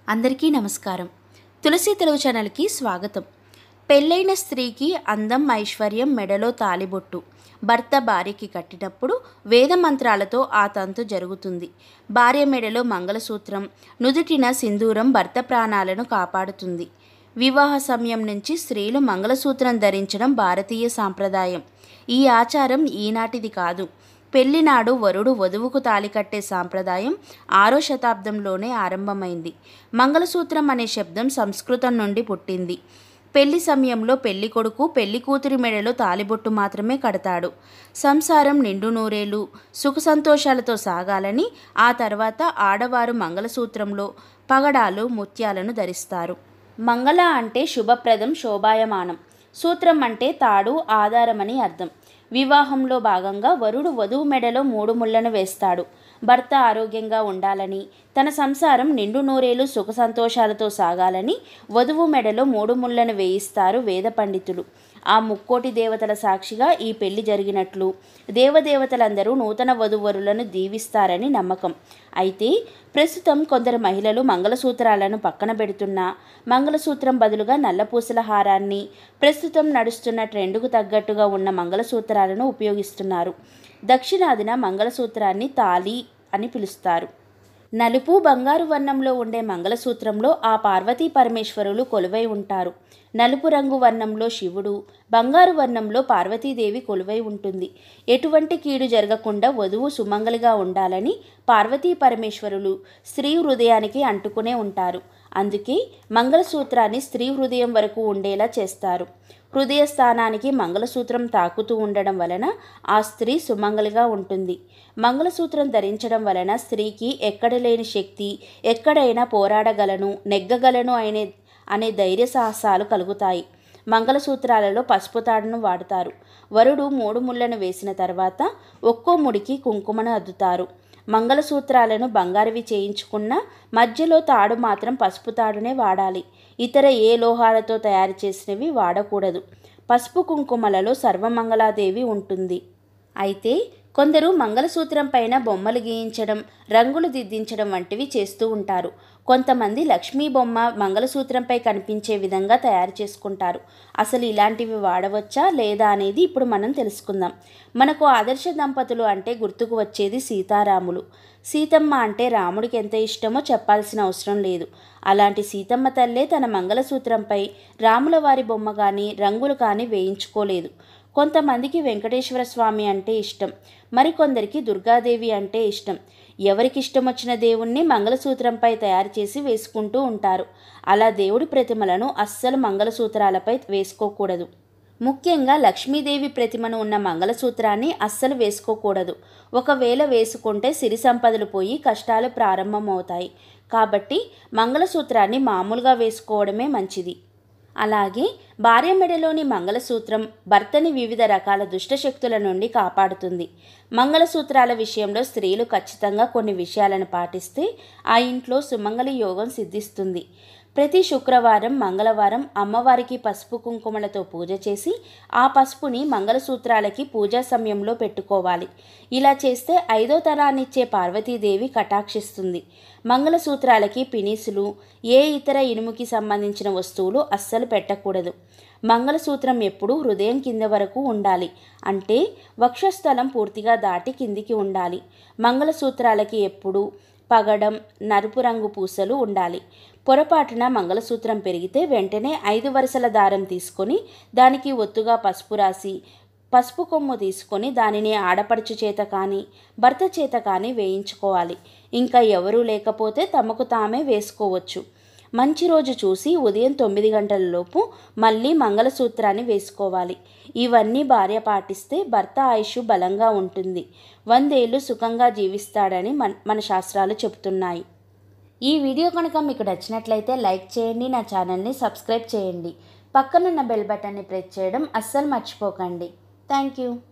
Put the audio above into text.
అందరికీ నమస్కారం తులసి తెలుగు ఛానల్కి స్వాగతం పెళ్ళైన స్త్రీకి అందం ఐశ్వర్యం మెడలో తాలిబొట్టు భర్త భార్యకి కట్టినప్పుడు వేద మంత్రాలతో ఆ తంతు జరుగుతుంది భార్య మెడలో మంగళసూత్రం నుదుటిన సింధూరం భర్త ప్రాణాలను కాపాడుతుంది వివాహ సమయం నుంచి స్త్రీలు మంగళసూత్రం ధరించడం భారతీయ సాంప్రదాయం ఈ ఆచారం ఈనాటిది కాదు పెళ్లినాడు వరుడు వధువుకు తాలి కట్టే సాంప్రదాయం ఆరో శతాబ్దంలోనే ఆరంభమైంది మంగళసూత్రం అనే శబ్దం సంస్కృతం నుండి పుట్టింది పెళ్లి సమయంలో పెళ్లి కొడుకు పెళ్లి కూతురి మెడలో తాలిబొట్టు మాత్రమే కడతాడు సంసారం నిండు నూరేలు సుఖ సంతోషాలతో సాగాలని ఆ తర్వాత ఆడవారు మంగళసూత్రంలో పగడాలు ముత్యాలను ధరిస్తారు మంగళ అంటే శుభప్రదం శోభాయమానం సూత్రం అంటే తాడు ఆధారమని అర్థం వివాహంలో భాగంగా వరుడు వధువు మెడలో మూడు ముళ్లను వేస్తాడు భర్త ఆరోగ్యంగా ఉండాలని తన సంసారం నిండు నూరేలు సుఖ సంతోషాలతో సాగాలని వధువు మెడలో మూడు ముళ్లను వేయిస్తారు వేద పండితులు ఆ ముక్కోటి దేవతల సాక్షిగా ఈ పెళ్లి జరిగినట్లు దేవదేవతలందరూ నూతన వధువరులను దీవిస్తారని నమ్మకం అయితే ప్రస్తుతం కొందరు మహిళలు మంగళసూత్రాలను పక్కన పెడుతున్నా మంగళసూత్రం బదులుగా నల్లపూసల హారాన్ని ప్రస్తుతం నడుస్తున్న ట్రెండుకు తగ్గట్టుగా ఉన్న మంగళసూత్రాలను ఉపయోగిస్తున్నారు దక్షిణాదిన మంగళసూత్రాన్ని తాలి అని పిలుస్తారు నలుపు బంగారు వర్ణంలో ఉండే మంగళసూత్రంలో ఆ పార్వతీ పరమేశ్వరులు కొలువై ఉంటారు నలుపు రంగు వర్ణంలో శివుడు బంగారు వర్ణంలో పార్వతీదేవి కొలువై ఉంటుంది ఎటువంటి కీడు జరగకుండా వధువు సుమంగలిగా ఉండాలని పార్వతీ పరమేశ్వరులు స్త్రీ హృదయానికి అంటుకునే ఉంటారు అందుకే మంగళసూత్రాన్ని స్త్రీ హృదయం వరకు ఉండేలా చేస్తారు హృదయ స్థానానికి మంగళసూత్రం తాకుతూ ఉండడం వలన ఆ స్త్రీ సుమంగలిగా ఉంటుంది మంగళసూత్రం ధరించడం వలన స్త్రీకి ఎక్కడ లేని శక్తి ఎక్కడైనా పోరాడగలను నెగ్గగలను అనే అనే ధైర్య సాహసాలు కలుగుతాయి మంగళసూత్రాలలో పసుపు తాడును వాడతారు వరుడు మూడు ముళ్లను వేసిన తర్వాత ఒక్కో ముడికి కుంకుమను అద్దుతారు మంగళసూత్రాలను బంగారువి చేయించుకున్న మధ్యలో తాడు మాత్రం పసుపు తాడునే వాడాలి ఇతర ఏ లోహాలతో తయారు చేసినవి వాడకూడదు పసుపు కుంకుమలలో సర్వమంగళాదేవి ఉంటుంది అయితే కొందరు మంగళసూత్రం పైన బొమ్మలు గీయించడం రంగులు దిద్దించడం వంటివి చేస్తూ ఉంటారు కొంతమంది లక్ష్మీ బొమ్మ మంగళసూత్రంపై కనిపించే విధంగా తయారు చేసుకుంటారు అసలు ఇలాంటివి వాడవచ్చా లేదా అనేది ఇప్పుడు మనం తెలుసుకుందాం మనకు ఆదర్శ దంపతులు అంటే గుర్తుకు వచ్చేది సీతారాములు సీతమ్మ అంటే రాముడికి ఎంత ఇష్టమో చెప్పాల్సిన అవసరం లేదు అలాంటి సీతమ్మ తల్లే తన మంగళసూత్రంపై రాముల వారి బొమ్మ కానీ రంగులు కానీ వేయించుకోలేదు కొంతమందికి వెంకటేశ్వర స్వామి అంటే ఇష్టం మరికొందరికి దుర్గాదేవి అంటే ఇష్టం ఎవరికి ఇష్టం వచ్చిన దేవుణ్ణి మంగళసూత్రంపై తయారు చేసి వేసుకుంటూ ఉంటారు అలా దేవుడి ప్రతిమలను అస్సలు మంగళసూత్రాలపై వేసుకోకూడదు ముఖ్యంగా లక్ష్మీదేవి ప్రతిమను ఉన్న మంగళసూత్రాన్ని అస్సలు వేసుకోకూడదు ఒకవేళ వేసుకుంటే సిరి సంపదలు పోయి కష్టాలు ప్రారంభమవుతాయి కాబట్టి మంగళసూత్రాన్ని మామూలుగా వేసుకోవడమే మంచిది అలాగే భార్య మెడలోని మంగళసూత్రం భర్తని వివిధ రకాల దుష్టశక్తుల నుండి కాపాడుతుంది మంగళసూత్రాల విషయంలో స్త్రీలు ఖచ్చితంగా కొన్ని విషయాలను పాటిస్తే ఆ ఇంట్లో సుమంగళి యోగం సిద్ధిస్తుంది ప్రతి శుక్రవారం మంగళవారం అమ్మవారికి పసుపు కుంకుమలతో పూజ చేసి ఆ పసుపుని మంగళసూత్రాలకి పూజా సమయంలో పెట్టుకోవాలి ఇలా చేస్తే ఐదో తరాన్నిచ్చే పార్వతీదేవి కటాక్షిస్తుంది మంగళసూత్రాలకి పినిసులు ఏ ఇతర ఇనుముకి సంబంధించిన వస్తువులు అస్సలు పెట్టకూడదు మంగళసూత్రం ఎప్పుడూ హృదయం కింద వరకు ఉండాలి అంటే వక్షస్థలం పూర్తిగా దాటి కిందికి ఉండాలి మంగళసూత్రాలకి ఎప్పుడూ పగడం నలుపు రంగు పూసలు ఉండాలి పొరపాటున మంగళసూత్రం పెరిగితే వెంటనే ఐదు వరుసల దారం తీసుకొని దానికి ఒత్తుగా పసుపు రాసి పసుపు కొమ్ము తీసుకొని దానిని ఆడపడుచు చేత కానీ భర్త చేత కానీ వేయించుకోవాలి ఇంకా ఎవరూ లేకపోతే తమకు తామే వేసుకోవచ్చు మంచి రోజు చూసి ఉదయం తొమ్మిది గంటల లోపు మళ్ళీ మంగళసూత్రాన్ని వేసుకోవాలి ఇవన్నీ భార్య పాటిస్తే భర్త ఆయుష్ బలంగా ఉంటుంది వందేళ్ళు సుఖంగా జీవిస్తాడని మన మన శాస్త్రాలు చెబుతున్నాయి ఈ వీడియో కనుక మీకు నచ్చినట్లయితే లైక్ చేయండి నా ఛానల్ని సబ్స్క్రైబ్ చేయండి పక్కనున్న బెల్ బటన్ని ప్రెస్ చేయడం అస్సలు మర్చిపోకండి థ్యాంక్ యూ